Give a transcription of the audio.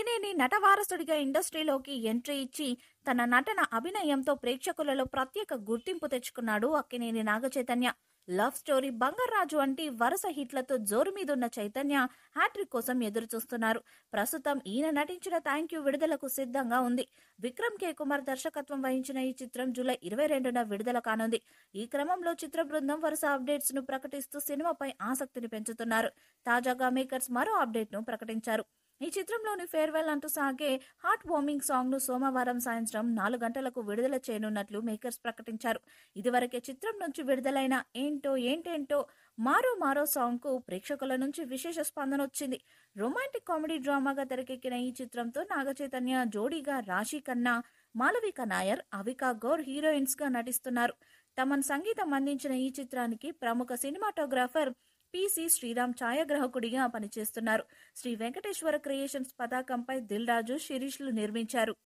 అక్కినేని నటవారసుడిగా ఇండస్ట్రీలోకి ఎంట్రీ ఇచ్చి తన నటన అభినయంతో ప్రేక్షకులలో ప్రత్యేక గుర్తింపు తెచ్చుకున్నాడు అక్కినేని నాగచైతన్య లవ్ స్టోరీ బంగారాజు వంటి వరుస హిట్లతో జోరు మీదున్న చైతన్య హ్యాట్రిక్ కోసం ఎదురు చూస్తున్నారు ప్రస్తుతం ఈయన నటించిన థ్యాంక్ యూ విడుదలకు సిద్ధంగా ఉంది విక్రమ్ కే కుమార్ దర్శకత్వం వహించిన ఈ చిత్రం జూలై ఇరవై రెండున విడుదల కానుంది ఈ క్రమంలో చిత్ర బృందం వరుస అప్డేట్స్ ను ప్రకటిస్తూ సినిమాపై ఆసక్తిని పెంచుతున్నారు తాజాగా మేకర్స్ మరో అప్డేట్ ను ప్రకటించారు ఈ చిత్రంలోని ఫేర్వెల్ అంటూ సాగే హార్ట్ వార్మింగ్ సాంగ్ ను సోమవారం సాయంత్రం నాలుగు గంటలకు విడుదల చేయనున్నట్లు మేకర్స్ ప్రకటించారు ఇదివరకే చిత్రం నుంచి విడుదలైన ఏంటో ఏంటేంటో మారో మారో సాంగ్ కు ప్రేక్షకుల నుంచి విశేష స్పందన వచ్చింది రొమాంటిక్ కామెడీ డ్రామాగా తెరకెక్కిన ఈ చిత్రంతో నాగచైతన్య జోడీగా రాశి ఖన్నా మాలవిక నాయర్ అవికా గౌర్ హీరోయిన్స్ గా నటిస్తున్నారు తమన్ సంగీతం అందించిన ఈ చిత్రానికి ప్రముఖ సినిమాటోగ్రాఫర్ పిసి శ్రీరామ్ ఛాయాగ్రాహకుడిగా పనిచేస్తున్నారు శ్రీ వెంకటేశ్వర క్రియేషన్స్ పతాకంపై దిల్ రాజు శిరీష్లు నిర్మించారు